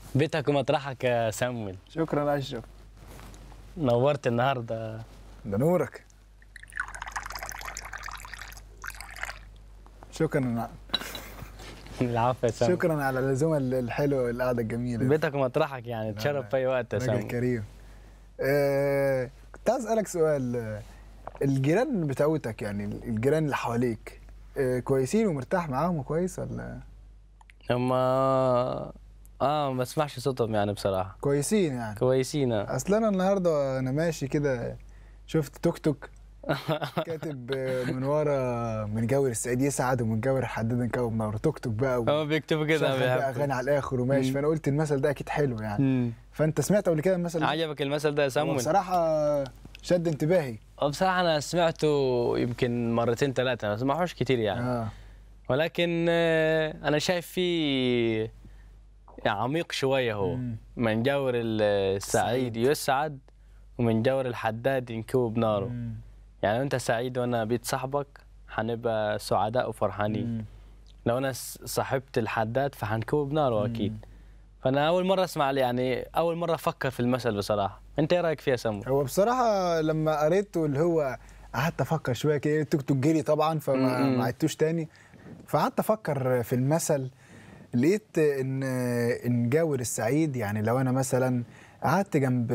بيتك ومطرحك يا سمول شكرا يا اشرف نورت النهارده ده نورك شكرا العفو يا سمول شكرا على العزومه الحلوه والقعده الجميله دي. بيتك ومطرحك يعني تشرف في اي وقت يا راجل سمول كريم آه كنت عايز اسالك سؤال آه، الجيران بتاعتك يعني الجيران اللي حواليك آه كويسين ومرتاح معاهم كويس ولا هم اه ما بسمعش صوتهم يعني بصراحه كويسين يعني كويسين آه. اصل انا النهارده انا ماشي كده شفت توك توك كاتب آه، من ورا من جاور السعيد يسعد ومن جاور الحداد نكوب نار توك توك بقى هم بيكتبوا كده وشغل بقى بيحبوا. اغاني على الاخر وماشي مم. فانا قلت المثل ده اكيد حلو يعني مم. فانت سمعت قبل كده المثل ده عجبك المثل ده يا هو سمول بصراحه شد انتباهي بصراحه انا سمعته يمكن مرتين ثلاثه ما سمعوش كتير يعني اه ولكن آه، انا شايف فيه يعني عميق شويه هو مم. من جور السعيد يسعد ومن جور الحداد ينكوب ناره مم. يعني لو انت سعيد وانا بيت صاحبك هنبقى سعداء وفرحانين مم. لو انا س- صاحبت الحداد فهنكوب ناره مم. اكيد فانا اول مره اسمع يعني اول مره افكر في المثل بصراحه انت ايه رايك فيها سمو هو بصراحه لما قريته اللي هو قعدت افكر شويه كده التوك توك جري طبعا فما مم. ما عدتوش تاني فقعدت افكر في المثل لقيت ان ان جاور السعيد يعني لو انا مثلا قعدت جنب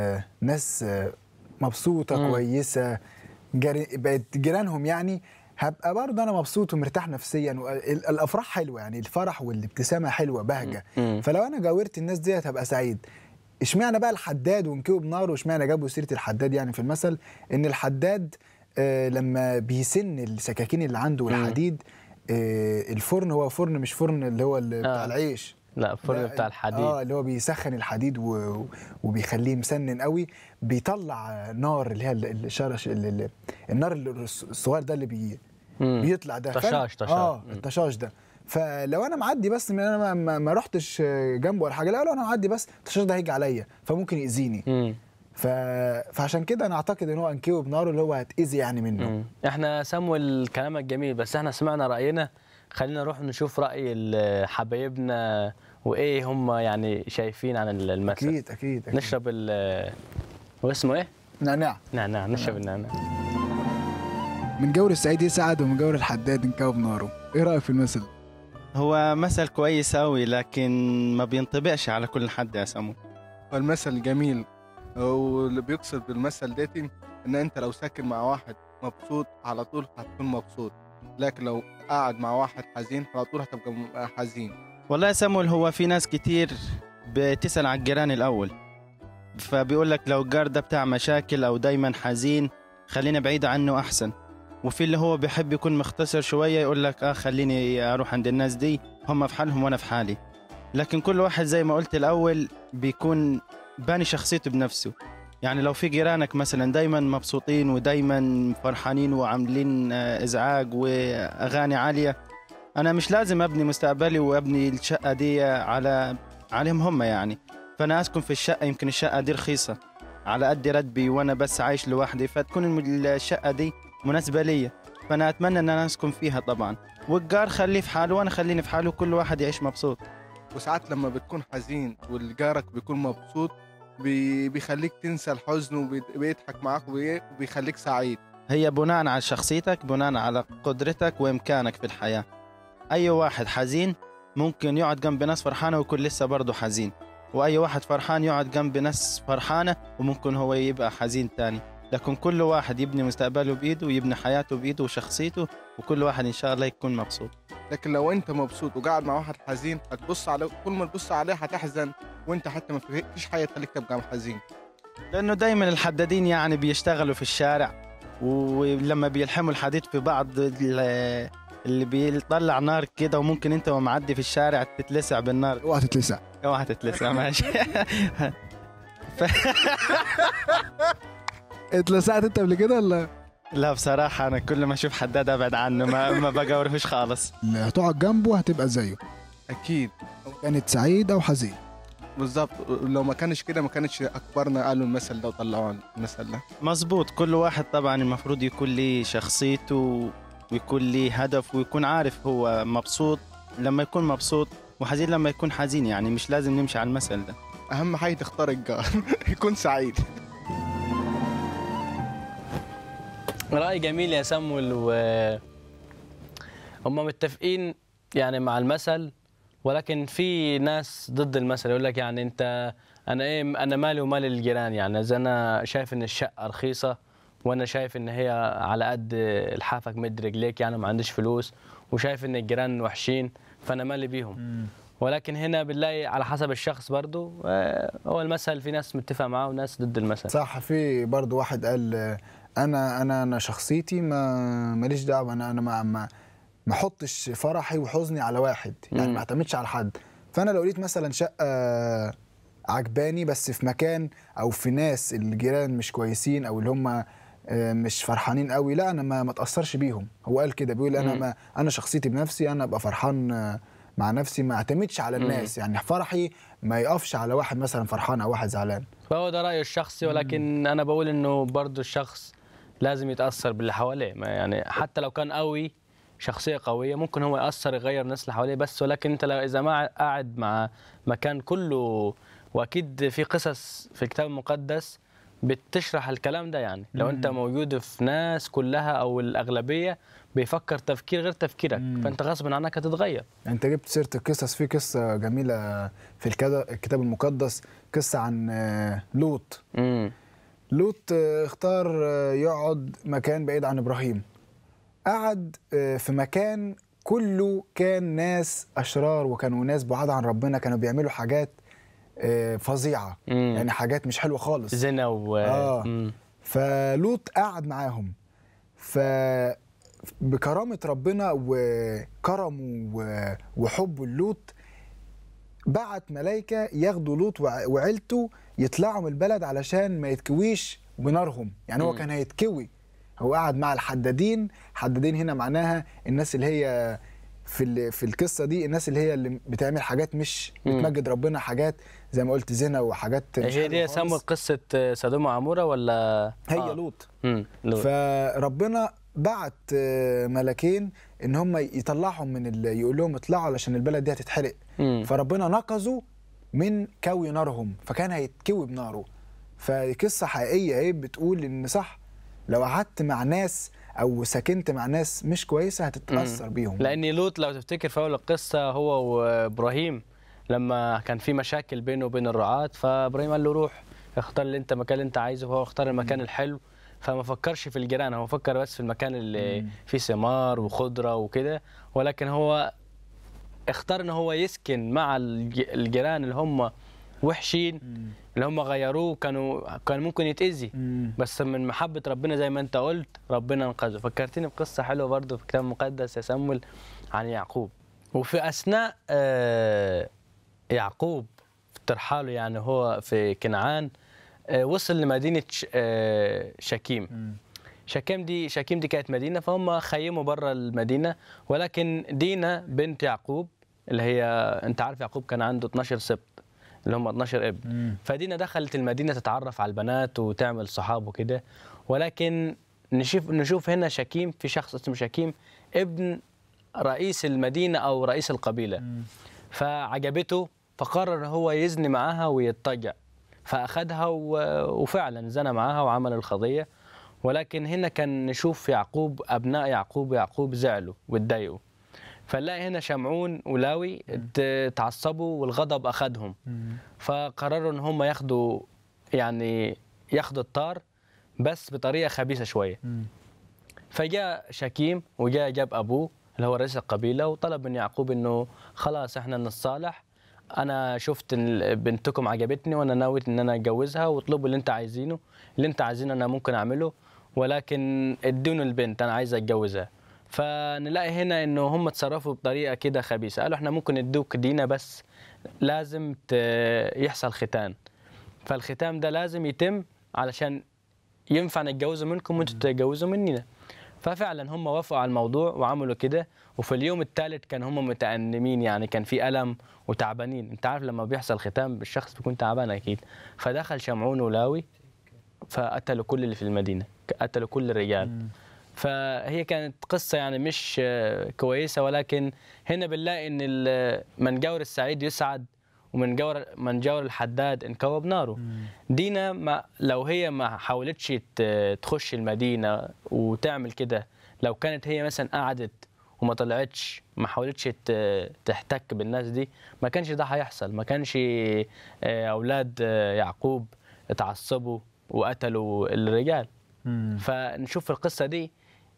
ناس مبسوطه مم. كويسه جري بقت جيرانهم يعني هبقى برضه انا مبسوط ومرتاح نفسيا وال- الافراح حلوه يعني الفرح والابتسامه حلوه بهجه مم. فلو انا جاورت الناس ديت هبقى سعيد اشمعنى بقى الحداد ونكوب نار واشمعنى جابوا سيره الحداد يعني في المثل ان الحداد آه لما بيسن السكاكين اللي عنده والحديد آه الفرن هو فرن مش فرن اللي هو اللي بتاع آه. العيش لا الفرن لا، بتاع الحديد اه اللي هو بيسخن الحديد و... وبيخليه مسنن قوي بيطلع نار اللي هي ال- الشرش ال- ال- النار اللي الصغير ده اللي بي... مم. بيطلع ده فأنا- طشاش- طشاش. اه مم. الطشاش ده فلو انا معدي بس من انا ما, ما, ما رحتش جنبه ولا حاجه لا لو انا معدي بس الطشاش ده هيجي عليا فممكن ياذيني مم. ف... فعشان كده انا اعتقد ان هو انكيه بناره اللي هو هتاذي يعني منه مم. احنا سمو الكلام الجميل بس احنا سمعنا راينا خلينا نروح نشوف راي ال- حبايبنا وايه هم يعني شايفين عن ال- المثل اكيد اكيد, أكيد. نشرب ال هو اسمه ايه؟ نعناع نعناع نشرب النعناع من جور السعيد يسعد ومن جور الحداد نكوب بناره ايه رايك في المثل هو مثل كويس أوي لكن ما بينطبقش على كل حد يا سمو فالمثل جميل واللي بيقصد بالمثل ديتي ان انت لو ساكن مع واحد مبسوط على طول هتكون مبسوط لكن لو قاعد مع واحد حزين على طول هتبقى م- حزين والله يا سمو هو في ناس كتير بتسأل على الجيران الأول فبيقول لك لو الجار ده بتاع مشاكل أو دايما حزين خلينا بعيد عنه أحسن وفي اللي هو بيحب يكون مختصر شوية يقول لك آه خليني أروح عند الناس دي هم في حالهم وأنا في حالي لكن كل واحد زي ما قلت الأول بيكون باني شخصيته بنفسه يعني لو في جيرانك مثلا دايما مبسوطين ودايما فرحانين وعاملين آه، إزعاج وأغاني عالية انا مش لازم ابني مستقبلي وابني الشقه دي على عليهم هم يعني فانا اسكن في الشقه يمكن الشقه دي رخيصه على قد راتبي وانا بس عايش لوحدي فتكون الم- الشقه دي مناسبه ليا فانا اتمنى ان انا اسكن فيها طبعا والجار خليه في حاله وانا خليني في حاله وكل واحد يعيش مبسوط وساعات لما بتكون حزين والجارك بيكون مبسوط بي- بيخليك تنسى الحزن وبيضحك معاك وبي- وبيخليك سعيد هي بناء على شخصيتك بناء على قدرتك وامكانك في الحياه اي واحد حزين ممكن يقعد جنب ناس فرحانه ويكون لسه برضه حزين واي واحد فرحان يقعد جنب ناس فرحانه وممكن هو يبقى حزين تاني لكن كل واحد يبني مستقبله بايده ويبني حياته بايده وشخصيته وكل واحد ان شاء الله يكون مبسوط لكن لو انت مبسوط وقاعد مع واحد حزين هتبص عليه كل ما تبص عليه هتحزن وانت حتى ما فيش حاجه تخليك تبقى حزين لانه دايما الحدادين يعني بيشتغلوا في الشارع ولما بيلحموا الحديد في بعض ال- اللي بيطلع نار كده وممكن انت ومعدي في الشارع تتلسع بالنار اوعى تتلسع اوعى تتلسع ماشي اتلسعت انت قبل كده ولا لا بصراحة أنا كل ما أشوف حداد أبعد عنه ما ما بجاورهوش خالص اللي هتقعد جنبه هتبقى زيه اكيد كانت سعيد او حزين بالظبط لو ما كانش كده ما كانش اكبرنا قالوا المثل ده وطلعوا المثل ده مظبوط كل واحد طبعا المفروض يكون ليه شخصيته ويكون ليه هدف ويكون عارف هو مبسوط لما يكون مبسوط وحزين لما يكون حزين يعني مش لازم نمشي على المثل ده اهم حاجه تختار الجار يكون سعيد رأي جميل يا سمول و هم متفقين يعني مع المثل ولكن في ناس ضد المثل يقول لك يعني انت انا ايه انا مالي ومال الجيران يعني اذا انا شايف ان الشقه رخيصه وانا شايف ان هي على قد لحافك مد رجليك يعني ما عنديش فلوس وشايف ان الجيران وحشين فانا مالي بيهم ولكن هنا بنلاقي على حسب الشخص برضو آه، هو المثل في ناس متفق معاه وناس ضد المثل صح في برضو واحد قال آه، انا انا انا شخصيتي ما ماليش دعوه انا انا ما ما ما احطش فرحي وحزني على واحد يعني مم. ما اعتمدش على حد فانا لو لقيت مثلا شقه عجباني بس في مكان او في ناس الجيران مش كويسين او اللي هم آه، مش فرحانين قوي لا انا ما ما اتاثرش بيهم هو قال كده بيقول انا مم. ما انا شخصيتي بنفسي انا ابقى فرحان آه، مع نفسي ما اعتمدش على مم. الناس يعني فرحي ما يقفش على واحد مثلا فرحان او واحد زعلان فهو ده رأيه الشخصي ولكن أنا بقول إنه برضو الشخص لازم يتأثر باللي حواليه ما يعني حتى لو كان قوي شخصية قوية ممكن هو يأثر يغير الناس اللي حواليه بس ولكن أنت لو إذا ما قاعد مع مكان كله وأكيد في قصص في الكتاب المقدس بتشرح الكلام ده يعني لو أنت موجود في ناس كلها أو الأغلبية بيفكر تفكير غير تفكيرك مم. فأنت غصب عنك هتتغير انت جبت سيره القصص في قصه جميله في الكدا- الكتاب المقدس قصه عن آه، لوط امم لوط آه، اختار آه، يقعد مكان بعيد عن ابراهيم قعد آه، في مكان كله كان ناس اشرار وكانوا ناس بعاد عن ربنا كانوا بيعملوا حاجات آه، فظيعه مم. يعني حاجات مش حلوه خالص زنا و آه. مم. فلوط قعد معاهم ف بكرامة ربنا وكرمه و- وحبه للوط بعت ملايكة ياخدوا لوط وع- وعيلته يطلعوا من البلد علشان ما يتكويش بنارهم يعني هو مم. كان هيتكوي هو قعد مع الحدادين حدادين هنا معناها الناس اللي هي في ال- في القصه دي الناس اللي هي اللي بتعمل حاجات مش مم. بتمجد ربنا حاجات زي ما قلت زنا وحاجات مش هي حلوة دي يا خالص. سامو قصة سدوم وعمورة ولا هي آه. لوط امم لوط. فربنا بعت آه، ملكين ان هم يطلعهم من ال... يقول لهم اطلعوا علشان البلد دي هتتحرق مم. فربنا نقذوا من كوي نارهم فكان هيتكوي بناره فقصه حقيقيه اهي بتقول ان صح لو قعدت مع ناس او سكنت مع ناس مش كويسه هتتاثر بيهم لان لوط لو تفتكر في اول القصه هو وابراهيم لما كان في مشاكل بينه وبين الرعاة فابراهيم قال له روح اختار اللي انت المكان اللي انت عايزه فهو اختار المكان الحلو فما فكرش في الجيران هو فكر بس في المكان اللي مم. فيه ثمار وخضره وكده ولكن هو اختار ان هو يسكن مع الج- الجيران اللي هم وحشين مم. اللي هم غيروه كانوا كان ممكن يتأذي مم. بس من محبة ربنا زي ما انت قلت ربنا انقذه فكرتني بقصة حلوة برضو في الكتاب المقدس يا سمول عن يعقوب وفي أثناء آه، يعقوب في ترحاله يعني هو في كنعان آه، وصل لمدينة ش- آه، شكيم مم. شكيم دي شكيم دي كانت مدينة فهم خيموا بره المدينة ولكن دينا بنت يعقوب اللي هي انت عارف يعقوب كان عنده 12 سبط اللي هم 12 ابن مم. فدينا دخلت المدينه تتعرف على البنات وتعمل صحاب وكده ولكن نشوف نشوف هنا شكيم في شخص اسمه شكيم ابن رئيس المدينه او رئيس القبيله مم. فعجبته فقرر هو يزني معاها ويتجع فاخذها و- وفعلا زنى معاها وعمل القضيه ولكن هنا كان نشوف يعقوب ابناء يعقوب يعقوب زعلوا واتضايقوا فنلاقي هنا شمعون ولاوي ات- تعصبوا والغضب اخذهم مم. فقرروا ان هم ياخدوا يعني ياخدوا الطار بس بطريقه خبيثه شويه مم. فجاء شكيم وجاء جاب ابوه اللي هو رئيس القبيله وطلب من يعقوب انه خلاص احنا نتصالح انا شفت ان بنتكم عجبتني وانا ناوي ان انا اتجوزها واطلبوا اللي انت عايزينه اللي انت عايزينه انا ممكن اعمله ولكن ادوني البنت انا عايز اتجوزها فنلاقي هنا انه هم اتصرفوا بطريقه كده خبيثه قالوا احنا ممكن ندوك دينا بس لازم ت- يحصل ختان فالختام ده لازم يتم علشان ينفع نتجوزوا منكم وانتوا تتجوزوا مننا ففعلا هم وافقوا على الموضوع وعملوا كده وفي اليوم الثالث كان هم متأنمين يعني كان في ألم وتعبانين انت عارف لما بيحصل ختام الشخص بيكون تعبان اكيد فدخل شمعون ولاوي فقتلوا كل اللي في المدينة قتلوا كل الرجال فهي كانت قصة يعني مش آه، كويسة ولكن هنا بنلاقي إن ال- من جور السعيد يسعد ومن جور من جور الحداد انكوب ناره دينا ما لو هي ما حاولتش ت- تخش المدينة وتعمل كده لو كانت هي مثلا قعدت وما طلعتش ما حاولتش ت- تحتك بالناس دي ما كانش ده هيحصل ما كانش آه، أولاد آه، يعقوب اتعصبوا وقتلوا الرجال مم. فنشوف القصة دي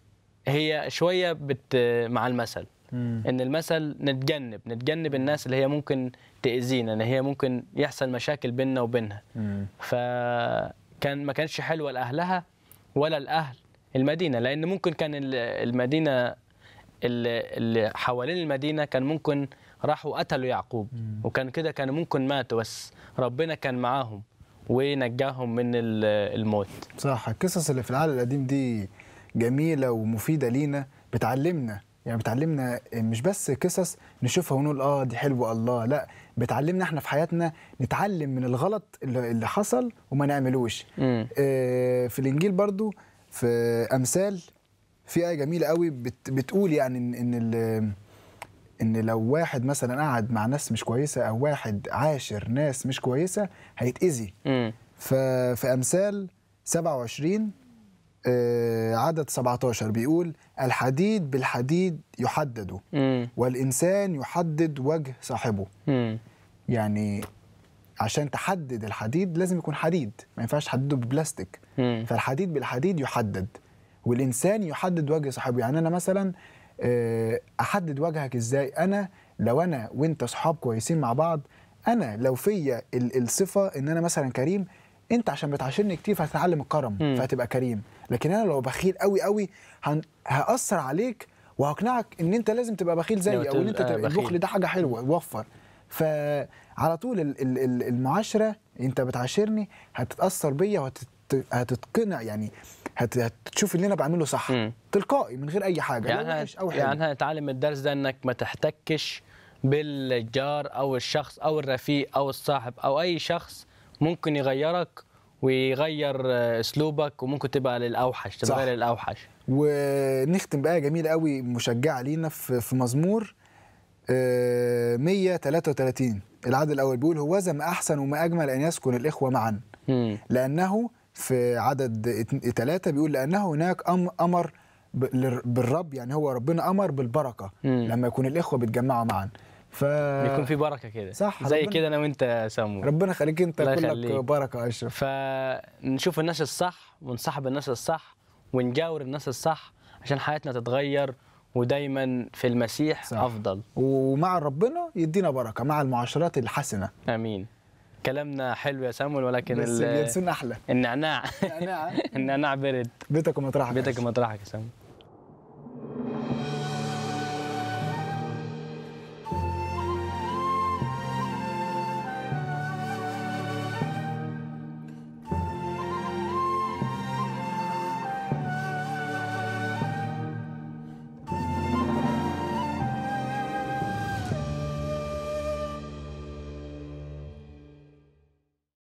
هي شوية بت مع المثل مم. ان المثل نتجنب نتجنب الناس اللي هي ممكن تأذينا ان هي ممكن يحصل مشاكل بيننا وبينها مم. فكان ما كانش حلوة لأهلها ولا الأهل المدينة لأن ممكن كان ال- المدينة اللي اللي حوالين المدينة كان ممكن راحوا قتلوا يعقوب وكان كده كانوا ممكن ماتوا بس ربنا كان معاهم ونجاهم من ال- الموت صح القصص اللي في العهد القديم دي جميلة ومفيدة لينا بتعلمنا يعني بتعلمنا مش بس قصص نشوفها ونقول اه دي حلوة الله لا بتعلمنا احنا في حياتنا نتعلم من الغلط اللي اللي حصل وما نعملوش مم. آه، في الانجيل برضو في امثال في ايه جميله قوي بت بتقول يعني ان ان ال- ان لو واحد مثلا قعد مع ناس مش كويسه او واحد عاشر ناس مش كويسه هيتاذي مم. ففي امثال 27 آه، عدد 17 بيقول الحديد بالحديد يحدد مم. والانسان يحدد وجه صاحبه مم. يعني عشان تحدد الحديد لازم يكون حديد ما ينفعش تحدده ببلاستيك مم. فالحديد بالحديد يحدد والانسان يحدد وجه صاحبه يعني انا مثلا آه، احدد وجهك ازاي انا لو انا وانت صحاب كويسين مع بعض انا لو فيا ال- الصفه ان انا مثلا كريم انت عشان بتعاشرني كتير فهتتعلم الكرم مم. فهتبقى كريم لكن انا لو بخيل قوي قوي هن- هاثر عليك وهقنعك ان انت لازم تبقى بخيل زيي لو او ان انت تبقى تبقى بخيل. البخل ده حاجه حلوه وفر فعلى طول ال- ال- ال- المعاشره انت بتعاشرني هتتاثر بيا وهتتقنع يعني هت- هتشوف اللي انا بعمله صح مم. تلقائي من غير اي حاجه يعني لا احنا وحش او حلو يعني احنا هنتعلم الدرس ده انك ما تحتكش بالجار او الشخص او الرفيق او الصاحب او اي شخص ممكن يغيرك ويغير آه، اسلوبك وممكن تبقى للاوحش صح. تبقى للاوحش ونختم بآية جميلة قوي مشجعة لينا في في مزمور آه، 133 العدد الأول بيقول هوذا ما أحسن وما أجمل أن يسكن الإخوة معا مم. لأنه في عدد ثلاثة بيقول لأنه هناك أم- أمر ب- لل- بالرب يعني هو ربنا أمر بالبركة مم. لما يكون الإخوة بيتجمعوا معا ف بيكون في بركه كده صح، زي ربنا- كده انا وانت يا سامو ربنا يخليك أنت الله كلك يخليك. بركة يا أشرف فنشوف الناس الصح ونصاحب الناس الصح ونجاور الناس الصح عشان حياتنا تتغير ودايما في المسيح صح. افضل ومع ربنا يدينا بركة مع المعاشرات الحسنة امين كلامنا حلو يا سامول ولكن بس ال- بينسون أحلى النعناع نعناع. النعناع برد بيتك ومطرحك يا بيتك أشرف. مطرحك يا سامول